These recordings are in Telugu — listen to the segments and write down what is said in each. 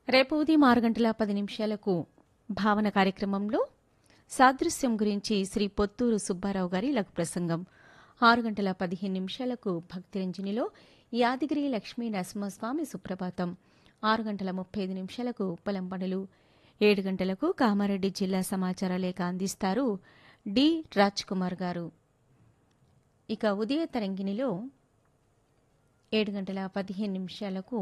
రేపు ఉదయం ఆరు గంటల పది నిమిషాలకు భావన కార్యక్రమంలో సాదృశ్యం గురించి శ్రీ పొత్తూరు సుబ్బారావు గారి లఘు ప్రసంగం ఆరు గంటల పదిహేను నిమిషాలకు భక్తిరంజనిలో యాదగిరి లక్ష్మీ నరసింహస్వామి సుప్రభాతం ఆరు గంటల ముప్పై ఐదు నిమిషాలకు పొలం పనులు ఏడు గంటలకు కామారెడ్డి జిల్లా సమాచార లేఖ అందిస్తారు డి రాజ్ కుమార్ గారు ఇక ఉదయ తరంగిణిలో ఏడు గంటల పదిహేను నిమిషాలకు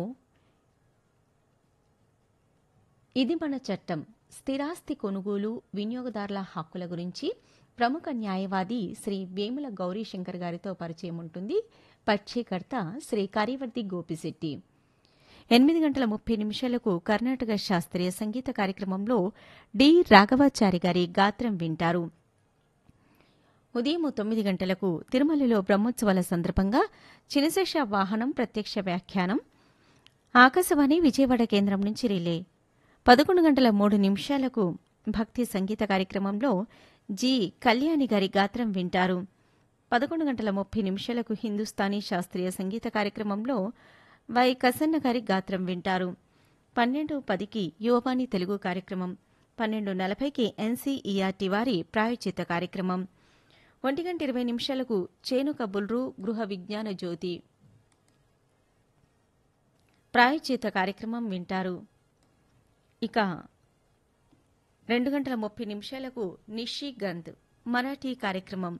ఇది మన చట్టం స్థిరాస్తి కొనుగోలు వినియోగదారుల హక్కుల గురించి ప్రముఖ న్యాయవాది శ్రీ వేముల గౌరీశంకర్ గారితో పరిచయం ఉంటుంది పరిచయకర్త శ్రీ కార్యవర్తి గోపిశెట్టి ఎనిమిది గంటల ముప్పై నిమిషాలకు కర్ణాటక శాస్త్రీయ సంగీత కార్యక్రమంలో డి రాఘవాచారి గారి గాత్రం వింటారు ఉదయం తొమ్మిది గంటలకు తిరుమలలో బ్రహ్మోత్సవాల సందర్భంగా చినశేష వాహనం ప్రత్యక్ష వ్యాఖ్యానం ఆకాశవాణి విజయవాడ కేంద్రం నుంచి రిలే పదకొండు గంటల మూడు నిమిషాలకు భక్తి సంగీత కార్యక్రమంలో జి కళ్యాణి గారి గాత్రం వింటారు పదకొండు గంటల ముప్పై నిమిషాలకు హిందుస్థానీ శాస్త్రీయ సంగీత కార్యక్రమంలో వై కసన్న గారి గాత్రం వింటారు పన్నెండు పదికి యువవాణి తెలుగు కార్యక్రమం పన్నెండు నలభైకి ఎన్సీఈఆర్టీ వారి ప్రాయోజిత కార్యక్రమం ఒంటి గంట ఇరవై నిమిషాలకు చేను కబుల్రు గృహ విజ్ఞాన జ్యోతి ప్రాయోజిత కార్యక్రమం వింటారు ఇక రెండు గంటల ముప్పై నిమిషాలకు నిషి గంధ్ మరాఠీ కార్యక్రమం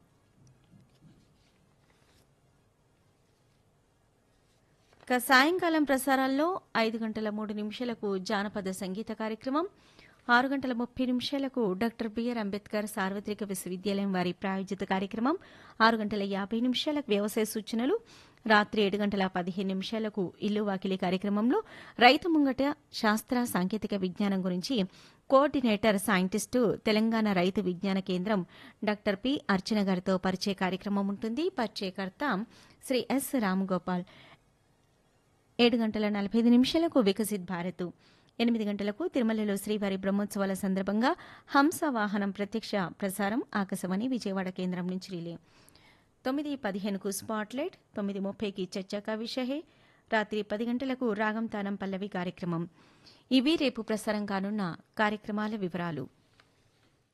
ఇక సాయంకాలం ప్రసారాల్లో ఐదు గంటల మూడు నిమిషాలకు జానపద సంగీత కార్యక్రమం ఆరు గంటల ముప్పై నిమిషాలకు డాక్టర్ బిఆర్ అంబేద్కర్ సార్వత్రిక విశ్వవిద్యాలయం వారి ప్రాయోజిత కార్యక్రమం ఆరు గంటల యాభై నిమిషాలకు వ్యవసాయ సూచనలు రాత్రి ఏడు గంటల పదిహేను నిమిషాలకు ఇల్లు వాకిలి కార్యక్రమంలో రైతు ముంగట శాస్త్ర సాంకేతిక విజ్ఞానం గురించి కోఆర్డినేటర్ సైంటిస్టు తెలంగాణ రైతు విజ్ఞాన కేంద్రం డాక్టర్ పి అర్చన గారితో పరిచయ కార్యక్రమం ఉంటుంది పరిచయకర్త శ్రీ ఎస్ రామగోపాల్ ఏడు గంటల నలభై ఐదు నిమిషాలకు వికసిత్ భారత్ ఎనిమిది గంటలకు తిరుమలలో శ్రీవారి బ్రహ్మోత్సవాల సందర్భంగా హంస వాహనం ప్రత్యక్ష ప్రసారం ఆకాశవాణి విజయవాడ కేంద్రం నుంచి రిలే తొమ్మిది పదిహేనుకు స్పాట్లైట్ తొమ్మిది ముప్పైకి చర్చకా విషయే రాత్రి పది గంటలకు రాగం తానం పల్లవి కార్యక్రమం ఇవి రేపు ప్రసారం కానున్న కార్యక్రమాల వివరాలు